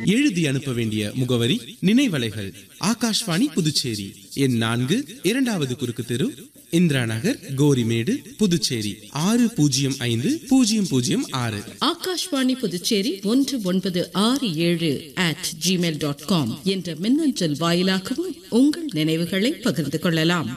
எழுதி அனுப்ப வேண்டிய முகவரி நினைவலைகள் ஆகாஷ்வாணி புதுச்சேரி எண் நான்கு இரண்டாவது குறுக்கு தெரு இந்திரா நகர் கோரிமேடு புதுச்சேரி ஆறு பூஜ்ஜியம் ஐந்து பூஜ்ஜியம் பூஜ்ஜியம் ஆறு ஆகாஷ்வாணி புதுச்சேரி ஒன்று ஒன்பது ஆறு ஏழு அட் ஜிமெயில் டாட் காம் என்ற மின்னஞ்சல் வாயிலாகவும் உங்கள் நினைவுகளை பகிர்ந்து கொள்ளலாம்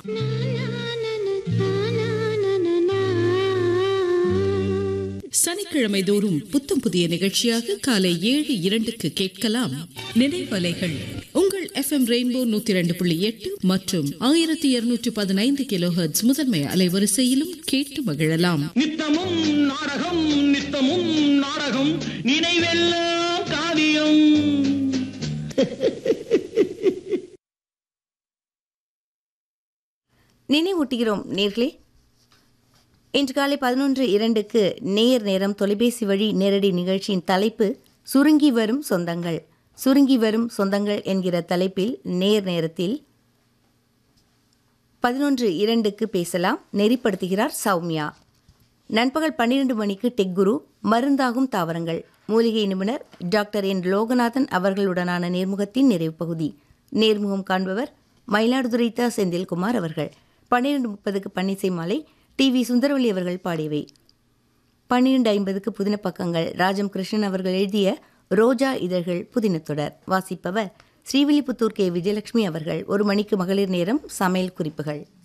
சனிக்கிழமை தோறும் புத்தம் புதிய நிகழ்ச்சியாக காலை ஏழு இரண்டுக்கு கேட்கலாம் நினைவலைகள் உங்கள் எஃப்எம் ரெயின்போ நூத்தி ரெண்டு புள்ளி எட்டு மற்றும் ஆயிரத்தி இருநூற்றி பதினைந்து கிலோஹெர்ட்ஸ் முதன்மை அலைவரிசையிலும் கேட்டு மகிழலாம் நித்தமும் நாடகம் நித்தமும் நாடகம் நினைவெல்லாம் காவியம் நினைவூட்டுகிறோம் நேர்களே இன்று காலை பதினொன்று இரண்டுக்கு நேர் நேரம் தொலைபேசி வழி நேரடி நிகழ்ச்சியின் தலைப்பு சுருங்கி வரும் சொந்தங்கள் சுருங்கி வரும் சொந்தங்கள் என்கிற தலைப்பில் நேர் நேரத்தில் பதினொன்று இரண்டுக்கு பேசலாம் நெறிப்படுத்துகிறார் சௌமியா நண்பகல் பன்னிரண்டு மணிக்கு டெக்குரு மருந்தாகும் தாவரங்கள் மூலிகை நிபுணர் டாக்டர் என் லோகநாதன் அவர்களுடனான நேர்முகத்தின் நிறைவு பகுதி நேர்முகம் காண்பவர் மயிலாடுதுறை த செந்தில்குமார் அவர்கள் பன்னிரண்டு முப்பதுக்கு பன்னிசை மாலை டி வி சுந்தரவல்லி அவர்கள் பாடியவை பன்னிரண்டு ஐம்பதுக்கு புதின பக்கங்கள் ராஜம் கிருஷ்ணன் அவர்கள் எழுதிய ரோஜா இதழ்கள் புதினத்தொடர் வாசிப்பவர் ஸ்ரீவில்லிபுத்தூர் கே விஜயலட்சுமி அவர்கள் ஒரு மணிக்கு மகளிர் நேரம் சமையல் குறிப்புகள்